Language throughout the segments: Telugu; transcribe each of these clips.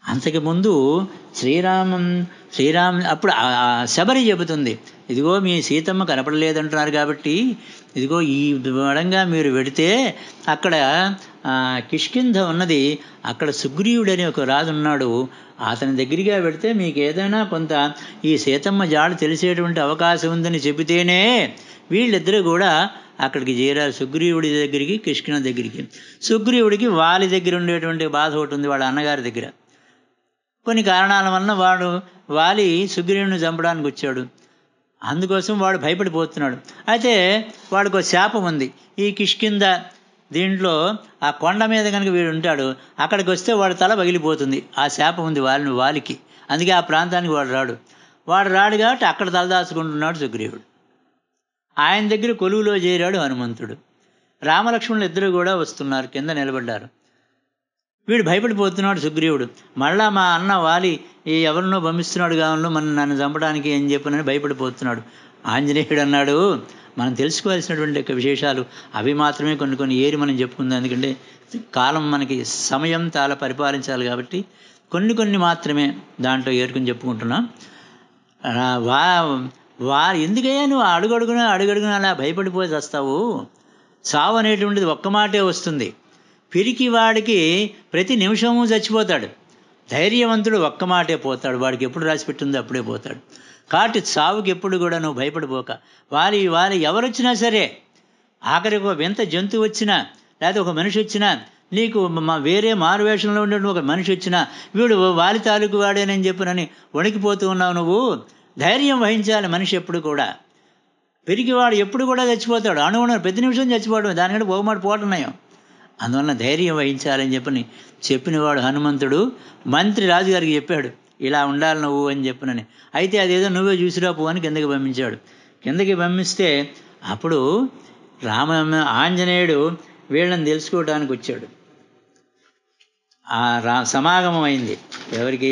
అంతకు ముందు శ్రీరామం శ్రీరామ్ అప్పుడు ఆ ఆ శబరి చెబుతుంది ఇదిగో మీ సీతమ్మ కనపడలేదంటున్నారు కాబట్టి ఇదిగో ఈ వడంగా మీరు వెడితే అక్కడ ఆ, కిష్కింధ ఉన్నది అక్కడ సుగ్రీవుడని ఒక రాజు ఉన్నాడు అతని దగ్గరగా వెడితే మీకు ఏదైనా కొంత ఈ సీతమ్మ జాడు తెలిసేటువంటి అవకాశం ఉందని చెబితేనే వీళ్ళిద్దరూ కూడా అక్కడికి చేరారు సుగ్రీవుడి దగ్గరికి కృష్ణ దగ్గరికి సుగ్రీవుడికి వాలి దగ్గర ఉండేటువంటి బాధ ఒకటి ఉంది వాళ్ళ అన్నగారి దగ్గర కొన్ని కారణాల వలన వాడు వాలి సుగ్రీవుని చంపడానికి వచ్చాడు అందుకోసం వాడు భయపడిపోతున్నాడు అయితే వాడికి ఒక శాపం ఉంది ఈ కిష్కింద దీంట్లో ఆ కొండ మీద కనుక వీడు ఉంటాడు అక్కడికి వస్తే వాడి తల పగిలిపోతుంది ఆ శాపం ఉంది వాలిని వాలికి అందుకే ఆ ప్రాంతానికి వాడు రాడు వాడు రాడు కాబట్టి అక్కడ తలదాచుకుంటున్నాడు సుగ్రీవుడు ఆయన దగ్గర కొలువులో చేరాడు హనుమంతుడు రామలక్ష్మణులు ఇద్దరు కూడా వస్తున్నారు కింద నిలబడ్డారు వీడు భయపడిపోతున్నాడు సుగ్రీవుడు మళ్ళా మా అన్న వాలి ఈ ఎవరినో పంపిస్తున్నాడు కావాలో మన నన్ను చంపడానికి అని చెప్పనని భయపడిపోతున్నాడు ఆంజనేయుడు అన్నాడు మనం తెలుసుకోవాల్సినటువంటి యొక్క విశేషాలు అవి మాత్రమే కొన్ని కొన్ని ఏరి మనం చెప్పుకుందాం ఎందుకంటే కాలం మనకి సమయం చాలా పరిపాలించాలి కాబట్టి కొన్ని కొన్ని మాత్రమే దాంట్లో ఏరుకుని చెప్పుకుంటున్నాం ఆ, వా వా ఎందుకయ్యా నువ్వు అడుగడుగున అడుగడుగున అలా భయపడిపోయి వస్తావు సావు అనేటువంటిది ఒక్క మాటే వస్తుంది పిరికి వాడికి ప్రతి నిమిషము చచ్చిపోతాడు ధైర్యవంతుడు ఒక్క మాటే పోతాడు వాడికి ఎప్పుడు రాసి పెట్టిందో అప్పుడే పోతాడు కాబట్టి సావుకి ఎప్పుడు కూడా నువ్వు భయపడిపోక వారి వారి ఎవరొచ్చినా సరే ఆఖరికి ఒక వింత జంతువు వచ్చినా లేకపోతే ఒక మనిషి వచ్చినా నీకు మా వేరే మారువేషంలో ఉండేటువంటి ఒక మనిషి వచ్చినా వీడు వాలి తాలూకు వాడేనని చెప్పినని వణికిపోతూ ఉన్నావు నువ్వు ధైర్యం వహించాలి మనిషి ఎప్పుడు కూడా పెరిగివాడు ఎప్పుడు కూడా చచ్చిపోతాడు అణువున ప్రతి నిమిషం చచ్చిపోవడం దానికంటే బహుమాట పోతున్నాయం అందువలన ధైర్యం వహించాలని చెప్పని చెప్పినవాడు హనుమంతుడు మంత్రి రాజుగారికి చెప్పాడు ఇలా ఉండాలి నువ్వు అని చెప్పినని అయితే అదేదో నువ్వే చూసిరా పో అని కిందకి పంపించాడు కిందకి పంపిస్తే అప్పుడు రామ ఆంజనేయుడు వీళ్ళని తెలుసుకోవడానికి వచ్చాడు ఆ రా సమాగమం అయింది ఎవరికి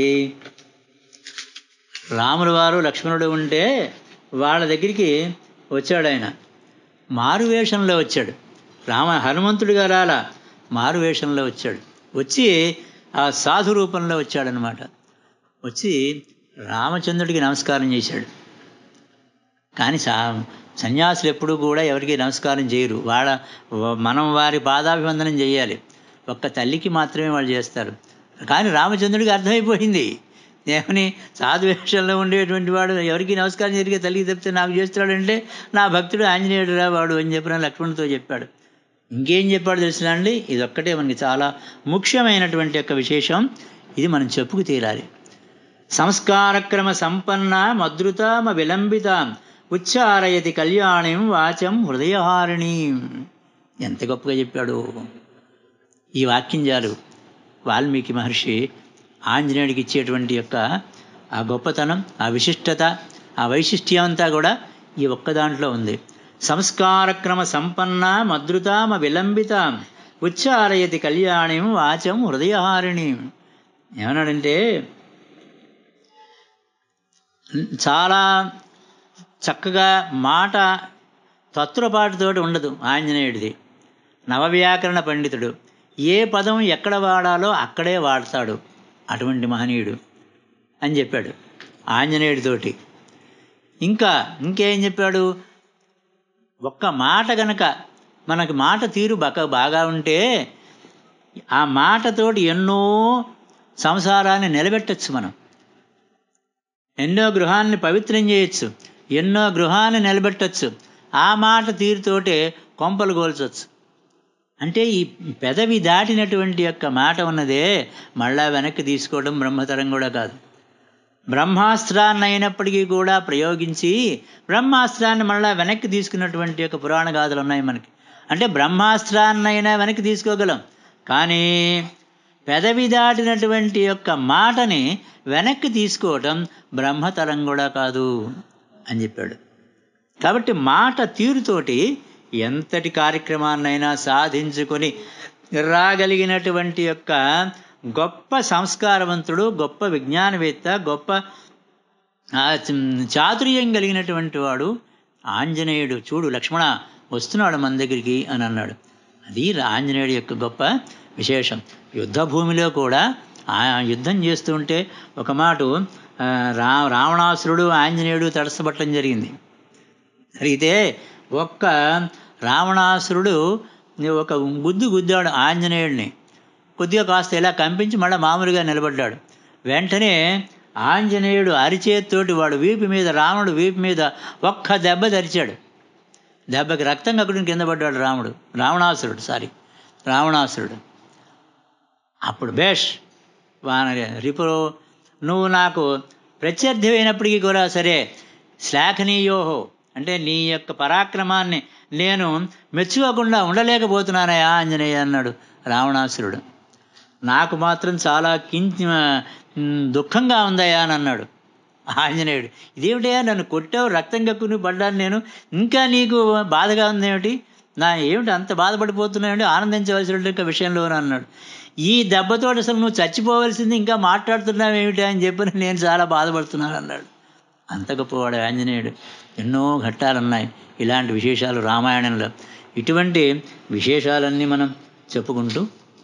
రాముల వారు లక్ష్మణుడు ఉంటే వాళ్ళ దగ్గరికి వచ్చాడు ఆయన మారువేషంలో వచ్చాడు రామ హనుమంతుడిగా రాలా మారువేషంలో వచ్చాడు వచ్చి ఆ సాధు రూపంలో వచ్చాడనమాట వచ్చి రామచంద్రుడికి నమస్కారం చేశాడు కానీ సా సన్యాసులు ఎప్పుడూ కూడా ఎవరికి నమస్కారం చేయరు వాళ్ళ మనం వారి పాదాభివందనం చేయాలి ఒక్క తల్లికి మాత్రమే వాళ్ళు చేస్తారు కానీ రామచంద్రుడికి అర్థమైపోయింది ఏమని సాధువేషంలో ఉండేటువంటి వాడు ఎవరికి నమస్కారం జరిగే తల్లికి చెప్తే నాకు చేస్తాడంటే నా భక్తుడు ఆంజనేయుడు రా వాడు అని చెప్పిన లక్ష్మణుడితో చెప్పాడు ఇంకేం చెప్పాడు తెలుసునా అండి ఇదొక్కటే మనకి చాలా ముఖ్యమైనటువంటి యొక్క విశేషం ఇది మనం చెప్పుకు తీరాలి సంస్కారక్రమ సంపన్న మధృతామ విలంబిత ఉచ్చారయతి కళ్యాణిం వాచం హృదయహారిణీం ఎంత గొప్పగా చెప్పాడు ఈ వాక్యం చాలు వాల్మీకి మహర్షి ఆంజనేయుడికి ఇచ్చేటువంటి యొక్క ఆ గొప్పతనం ఆ విశిష్టత ఆ వైశిష్ట్యం అంతా కూడా ఈ ఒక్క దాంట్లో ఉంది సంస్కారక్రమ సంపన్న మధృతామ విలంబిత ఉచ్చారయతి కళ్యాణిం వాచం హృదయహారిణీం ఏమన్నాడంటే చాలా చక్కగా మాట తత్వపాటుతోటి ఉండదు ఆంజనేయుడిది నవవ్యాకరణ పండితుడు ఏ పదం ఎక్కడ వాడాలో అక్కడే వాడతాడు అటువంటి మహనీయుడు అని చెప్పాడు ఆంజనేయుడితోటి ఇంకా ఇంకేం చెప్పాడు ఒక్క మాట గనక మనకి మాట తీరు బక బాగా ఉంటే ఆ మాటతోటి ఎన్నో సంసారాన్ని నిలబెట్టచ్చు మనం ఎన్నో గృహాన్ని పవిత్రం చేయొచ్చు ఎన్నో గృహాన్ని నిలబెట్టచ్చు ఆ మాట తీరుతోటే కొంపలు కోల్చొచ్చు అంటే ఈ పెదవి దాటినటువంటి యొక్క మాట ఉన్నదే మళ్ళా వెనక్కి తీసుకోవడం బ్రహ్మతరం కూడా కాదు బ్రహ్మాస్త్రాన్ని అయినప్పటికీ కూడా ప్రయోగించి బ్రహ్మాస్త్రాన్ని మళ్ళా వెనక్కి తీసుకున్నటువంటి యొక్క పురాణ గాథలు ఉన్నాయి మనకి అంటే బ్రహ్మాస్త్రాన్నైనా వెనక్కి తీసుకోగలం కానీ పెదవి దాటినటువంటి యొక్క మాటని వెనక్కి తీసుకోవటం బ్రహ్మతరం కూడా కాదు అని చెప్పాడు కాబట్టి మాట తీరుతోటి ఎంతటి కార్యక్రమాన్నైనా సాధించుకొని రాగలిగినటువంటి యొక్క గొప్ప సంస్కారవంతుడు గొప్ప విజ్ఞానవేత్త గొప్ప ఆ, చాతుర్యం కలిగినటువంటి వాడు ఆంజనేయుడు చూడు లక్ష్మణ వస్తున్నాడు మన దగ్గరికి అని అన్నాడు అది ఆంజనేయుడి యొక్క గొప్ప విశేషం యుద్ధ భూమిలో కూడా ఆ యుద్ధం చేస్తుంటే ఒక మాట ఆ, రా రావణాసురుడు ఆంజనేయుడు తడసపట్టడం జరిగింది జరిగితే ఒక్క రావణాసురుడు ఒక గుద్దు గుద్దాడు ఆంజనేయుడిని కొద్దిగా కాస్త ఇలా కంపించి మళ్ళీ మామూలుగా నిలబడ్డాడు వెంటనే ఆంజనేయుడు అరిచేత్తోటి వాడు వీపు మీద రావణుడు వీపు మీద ఒక్క దెబ్బ ధరిచాడు దెబ్బకి రక్తం కక్కుడిని కింద పడ్డాడు రాముడు రావణాసురుడు సారీ రావణాసురుడు అప్పుడు బేష్ వాన రిపు నువ్వు నాకు ప్రత్యర్థి అయినప్పటికీ కూడా సరే శ్లాఘనీయోహో అంటే నీ యొక్క పరాక్రమాన్ని నేను మెచ్చుకోకుండా ఉండలేకపోతున్నానయా ఆంజనేయ అన్నాడు రావణాసురుడు నాకు మాత్రం చాలా కించి మ్, దుఃఖంగా ఉందయ్యా అని అన్నాడు ఆంజనేయుడు ఇదేమిటయ్యా నన్ను కొట్టావు రక్తం కక్కుని పడ్డాను నేను ఇంకా నీకు బాధగా ఉందేమిటి నా ఏమిటి అంత బాధపడిపోతున్నాయండి ఆనందించవలసిన విషయంలో అన్నాడు ఈ దెబ్బతో అసలు నువ్వు చచ్చిపోవలసింది ఇంకా మాట్లాడుతున్నావు ఏమిటి అని చెప్పి నేను చాలా బాధపడుతున్నాను అన్నాడు అంత గొప్పవాడు ఆంజనేయుడు ఎన్నో ఘట్టాలున్నాయి ఇలాంటి విశేషాలు రామాయణంలో ఇటువంటి విశేషాలన్నీ మనం చెప్పుకుంటూ